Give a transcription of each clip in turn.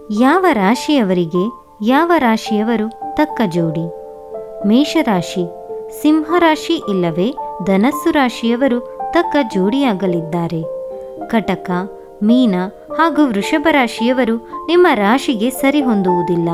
ಯಾವ ರಾಶಿಯವರಿಗೆ ಯಾವ ರಾಶಿಯವರು ತಕ್ಕ ಜೋಡಿ ಮೇಷರಾಶಿ ಸಿಂಹರಾಶಿ ಇಲ್ಲವೇ ಧನಸ್ಸು ರಾಶಿಯವರು ತಕ್ಕ ಜೋಡಿಯಾಗಲಿದ್ದಾರೆ ಕಟಕ ಮೀನ ಹಾಗೂ ವೃಷಭ ರಾಶಿಯವರು ನಿಮ್ಮ ರಾಶಿಗೆ ಸರಿಹೊಂದುವುದಿಲ್ಲ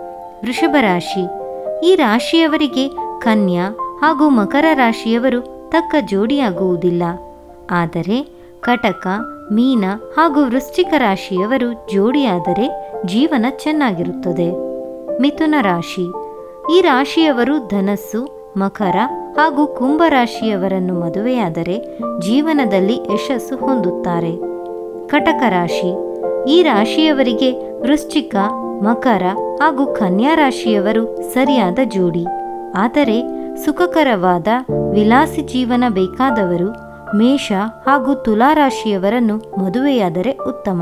ವೃಷಭ ರಾಶಿ ಈ ರಾಶಿಯವರಿಗೆ ಕನ್ಯಾ ಹಾಗೂ ಮಕರ ರಾಶಿಯವರು ತಕ್ಕ ಜೋಡಿಯಾಗುವುದಿಲ್ಲ ಆದರೆ ಕಟಕ ಮೀನ ಹಾಗೂ ವೃಶ್ಚಿಕ ರಾಶಿಯವರು ಜೋಡಿಯಾದರೆ ಜೀವನ ಚೆನ್ನಾಗಿರುತ್ತದೆ ಮಿಥುನ ರಾಶಿ ಈ ರಾಶಿಯವರು ಧನಸ್ಸು ಮಕರ ಹಾಗೂ ಕುಂಭ ರಾಶಿಯವರನ್ನು ಮದುವೆಯಾದರೆ ಜೀವನದಲ್ಲಿ ಯಶಸ್ಸು ಹೊಂದುತ್ತಾರೆ ಕಟಕ ರಾಶಿ ಈ ರಾಶಿಯವರಿಗೆ ವೃಶ್ಚಿಕ ಮಕರ ಹಾಗೂ ಕನ್ಯಾ ರಾಶಿಯವರು ಸರಿಯಾದ ಜೋಡಿ ಆದರೆ ಸುಖಕರವಾದ ವಿಲಾಸಿ ಜೀವನ ಬೇಕಾದವರು ಮೇಷ ಹಾಗೂ ತುಲಾ ರಾಶಿಯವರನ್ನು ಮದುವೆಯಾದರೆ ಉತ್ತಮ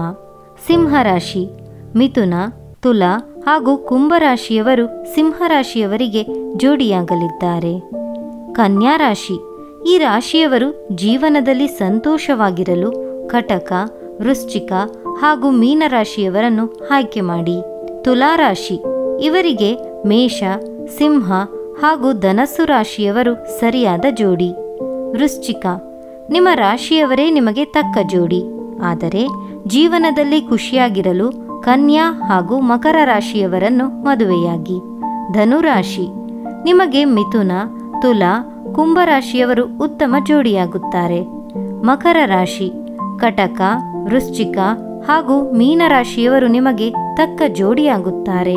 ಸಿಂಹರಾಶಿ ಮಿಥುನ ತುಲಾ ಹಾಗೂ ಕುಂಭ ರಾಶಿಯವರು ಸಿಂಹರಾಶಿಯವರಿಗೆ ಜೋಡಿಯಾಗಲಿದ್ದಾರೆ ಕನ್ಯಾ ರಾಶಿ ಈ ರಾಶಿಯವರು ಜೀವನದಲ್ಲಿ ಸಂತೋಷವಾಗಿರಲು ಕಟಕ ವೃಶ್ಚಿಕ ಹಾಗೂ ಮೀನರಾಶಿಯವರನ್ನು ಆಯ್ಕೆ ಮಾಡಿ ತುಲಾ ರಾಶಿ ಇವರಿಗೆ ಮೇಷ ಸಿಂಹ ಹಾಗೂ ಧನಸ್ಸು ರಾಶಿಯವರು ಸರಿಯಾದ ಜೋಡಿ ವೃಶ್ಚಿಕ ನಿಮ್ಮ ರಾಶಿಯವರೇ ನಿಮಗೆ ತಕ್ಕ ಜೋಡಿ ಆದರೆ ಜೀವನದಲ್ಲಿ ಖುಷಿಯಾಗಿರಲು ಕನ್ಯಾ ಹಾಗೂ ಮಕರ ರಾಶಿಯವರನ್ನು ಮದುವೆಯಾಗಿ ಧನುರಾಶಿ ನಿಮಗೆ ಮಿಥುನ ತುಲಾ ಕುಂಭ ರಾಶಿಯವರು ಉತ್ತಮ ಜೋಡಿಯಾಗುತ್ತಾರೆ ಮಕರ ರಾಶಿ ಕಟಕ ವೃಶ್ಚಿಕ ಹಾಗೂ ಮೀನರಾಶಿಯವರು ನಿಮಗೆ ತಕ್ಕ ಜೋಡಿಯಾಗುತ್ತಾರೆ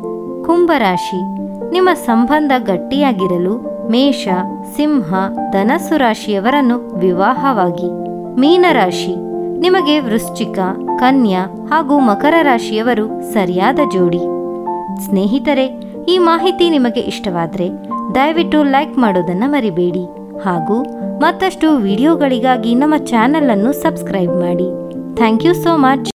ಕುಂಭರಾಶಿ ನಿಮ್ಮ ಸಂಬಂಧ ಗಟ್ಟಿಯಾಗಿರಲು ಮೇಷ ಸಿಂಹ ಧನಸ್ಸು ರಾಶಿಯವರನ್ನು ವಿವಾಹವಾಗಿ ಮೀನರಾಶಿ ನಿಮಗೆ ವೃಶ್ಚಿಕ ಕನ್ಯಾ ಹಾಗೂ ಮಕರ ರಾಶಿಯವರು ಸರಿಯಾದ ಜೋಡಿ ಸ್ನೇಹಿತರೆ ಈ ಮಾಹಿತಿ ನಿಮಗೆ ಇಷ್ಟವಾದರೆ ದಯವಿಟ್ಟು ಲೈಕ್ ಮಾಡೋದನ್ನು ಮರಿಬೇಡಿ ಹಾಗೂ ಮತ್ತಷ್ಟು ವಿಡಿಯೋಗಳಿಗಾಗಿ ನಮ್ಮ ಚಾನಲನ್ನು ಸಬ್ಸ್ಕ್ರೈಬ್ ಮಾಡಿ ಥ್ಯಾಂಕ್ ಯು ಸೋ ಮಚ್